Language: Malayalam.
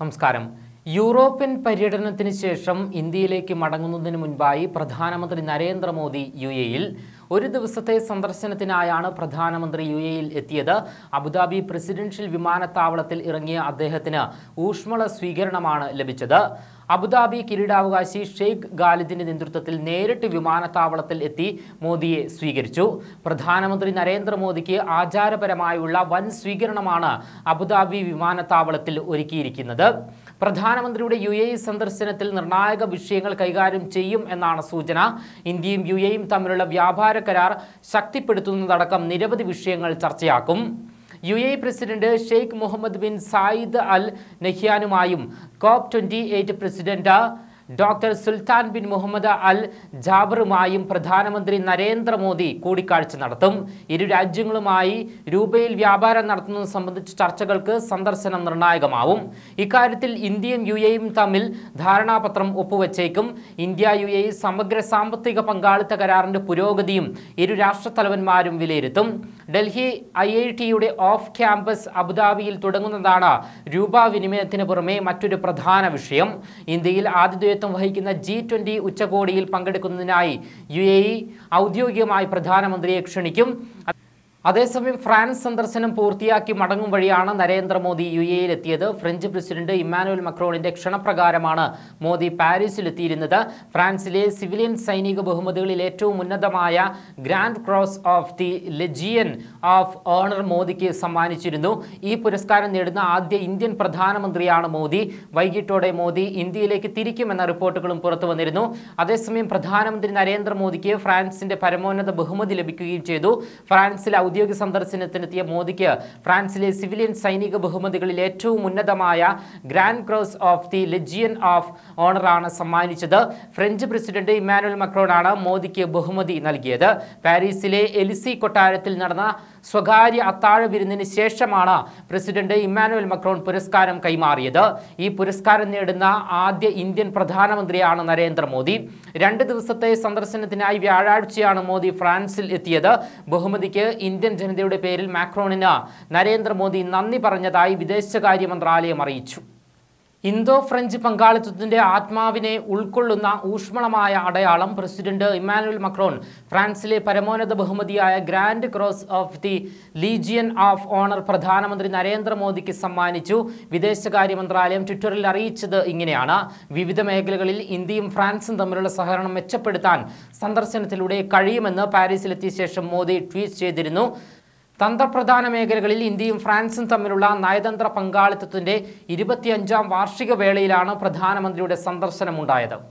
നമസ്കാരം യൂറോപ്യൻ പര്യടനത്തിന് ശേഷം ഇന്ത്യയിലേക്ക് മടങ്ങുന്നതിന് മുൻപായി പ്രധാനമന്ത്രി നരേന്ദ്രമോദി യു എയിൽ ഒരു ദിവസത്തെ സന്ദർശനത്തിനായാണ് പ്രധാനമന്ത്രി യു എയിൽ എത്തിയത് അബുദാബി പ്രസിഡൻഷ്യൽ വിമാനത്താവളത്തിൽ ഇറങ്ങിയ അദ്ദേഹത്തിന് ഊഷ്മള സ്വീകരണമാണ് ലഭിച്ചത് അബുദാബി കിരീടാവകാശി ഷെയ്ഖ് ഖാലിദിന്റെ നേതൃത്വത്തിൽ നേരിട്ട് വിമാനത്താവളത്തിൽ എത്തി മോദിയെ സ്വീകരിച്ചു പ്രധാനമന്ത്രി നരേന്ദ്രമോദിക്ക് ആചാരപരമായുള്ള വൻ സ്വീകരണമാണ് അബുദാബി വിമാനത്താവളത്തിൽ ഒരുക്കിയിരിക്കുന്നത് പ്രധാനമന്ത്രിയുടെ യു എ സന്ദർശനത്തിൽ നിർണായക വിഷയങ്ങൾ കൈകാര്യം ചെയ്യും എന്നാണ് സൂചന ഇന്ത്യയും യു എയും തമ്മിലുള്ള വ്യാപാര കരാർ ശക്തിപ്പെടുത്തുന്നതടക്കം നിരവധി വിഷയങ്ങൾ ചർച്ചയാക്കും U A president Sheikh Mohammed bin Zayed Al നഹ്യാനുമായും COP twenty eight president doctor Sultan bin Mohammed Al ജാബറുമായും പ്രധാനമന്ത്രി നരേന്ദ്രമോദി കൂടിക്കാഴ്ച നടത്തും ഇരു രാജ്യങ്ങളുമായി രൂപയിൽ വ്യാപാരം നടത്തുന്നത് സംബന്ധിച്ച ചർച്ചകൾക്ക് സന്ദർശനം നിർണായകമാവും ഇക്കാര്യത്തിൽ ഇന്ത്യയും യു എയും തമ്മിൽ ധാരണാപത്രം ഒപ്പുവച്ചേക്കും ഇന്ത്യ യു എ സമഗ്ര സാമ്പത്തിക പങ്കാളിത്ത കരാറിന്റെ പുരോഗതിയും ഇരു രാഷ്ട്രത്തലവന്മാരും വിലയിരുത്തും ഡൽഹി ഐ ഐ ടിയുടെ ഓഫ് ക്യാമ്പസ് അബുദാബിയിൽ തുടങ്ങുന്നതാണ് രൂപ വിനിമയത്തിന് പുറമെ മറ്റൊരു പ്രധാന വിഷയം ഇന്ത്യയിൽ ആതിഥേയത്വം വഹിക്കുന്ന ജി ട്വന്റി ഉച്ചകോടിയിൽ പങ്കെടുക്കുന്നതിനായി യു എ ഇ ഔദ്യോഗികമായി പ്രധാനമന്ത്രിയെ ക്ഷണിക്കും അതേസമയം ഫ്രാൻസ് സന്ദർശനം പൂർത്തിയാക്കി മടങ്ങും വഴിയാണ് നരേന്ദ്രമോദി യു എയിലെത്തിയത് ഫ്രഞ്ച് പ്രസിഡന്റ് ഇമ്മാനുവൽ മക്രോണിന്റെ ക്ഷണപ്രകാരമാണ് മോദി പാരീസിലെത്തിയിരുന്നത് ഫ്രാൻസിലെ സിവിലിയൻ സൈനിക ബഹുമതികളിൽ ഏറ്റവും ഉന്നതമായ grand cross of the legion of honour മോദിക്ക് സമ്മാനിച്ചിരുന്നു ഈ പുരസ്കാരം നേടുന്ന ആദ്യ ഇന്ത്യൻ പ്രധാനമന്ത്രിയാണ് മോദി വൈകിട്ടോടെ മോദി ഇന്ത്യയിലേക്ക് തിരിക്കുമെന്ന റിപ്പോർട്ടുകളും പുറത്തു വന്നിരുന്നു അതേസമയം പ്രധാനമന്ത്രി നരേന്ദ്രമോദിക്ക് ഫ്രാൻസിന്റെ പരമോന്നത ബഹുമതി ലഭിക്കുകയും ചെയ്തു ഫ്രാൻസിൽ ഔദ്യോഗിക സന്ദർശനത്തിനെത്തിയ മോദിക്ക് ഫ്രാൻസിലെ സിവിലിയൻ സൈനിക ബഹുമതികളിൽ ഏറ്റവും ഉന്നതമായ grand cross of the legion of ഓണറാണ് സമ്മാനിച്ചത് ഫ്രഞ്ച് പ്രസിഡന്റ് ഇമ്മാനുവൽ മക്രോണാണ് മോദിക്ക് ബഹുമതി നൽകിയത് പാരീസിലെ എലിസി കൊട്ടാരത്തിൽ നടന്ന സ്വകാര്യ അത്താഴ വിരുന്നിന് ശേഷമാണ് പ്രസിഡന്റ് ഇമ്മാനുവൽ മക്രോൺ പുരസ്കാരം കൈമാറിയത് ഈ പുരസ്കാരം നേടുന്ന ആദ്യ ഇന്ത്യൻ പ്രധാനമന്ത്രിയാണ് നരേന്ദ്രമോദി രണ്ട് ദിവസത്തെ സന്ദർശനത്തിനായി വ്യാഴാഴ്ചയാണ് മോദി ഫ്രാൻസിൽ എത്തിയത് ബഹുമതിക്ക് ഇന്ത്യൻ ജനതയുടെ പേരിൽ മാക്രോണിന് നരേന്ദ്രമോദി നന്ദി പറഞ്ഞതായി വിദേശകാര്യ മന്ത്രാലയം അറിയിച്ചു ഇന്തോ ഫ്രഞ്ച് പങ്കാളിത്തത്തിന്റെ ആത്മാവിനെ ഉൾക്കൊള്ളുന്ന ഊഷ്മളമായ അടയാളം പ്രസിഡന്റ് ഇമ്മാനുവൽ മക്രോൺ ഫ്രാൻസിലെ പരമോന്നത ബഹുമതിയായ grand cross of the legion of honour പ്രധാനമന്ത്രി നരേന്ദ്രമോദിക്ക് സമ്മാനിച്ചു വിദേശകാര്യ മന്ത്രാലയം ട്വിറ്ററിൽ അറിയിച്ചത് ഇങ്ങനെയാണ് വിവിധ മേഖലകളിൽ ഇന്ത്യയും ഫ്രാൻസും തമ്മിലുള്ള സഹകരണം മെച്ചപ്പെടുത്താൻ സന്ദർശനത്തിലൂടെ കഴിയുമെന്ന് പാരീസിലെത്തിയ ശേഷം മോദി ട്വീറ്റ് ചെയ്തിരുന്നു തന്ത്രപ്രധാന മേഖലകളിൽ ഇന്ത്യയും ഫ്രാൻസും തമ്മിലുള്ള നയതന്ത്ര പങ്കാളിത്തത്തിന്റെ ഇരുപത്തിയഞ്ചാം വാർഷിക വേളയിലാണ് പ്രധാനമന്ത്രിയുടെ സന്ദർശനമുണ്ടായത്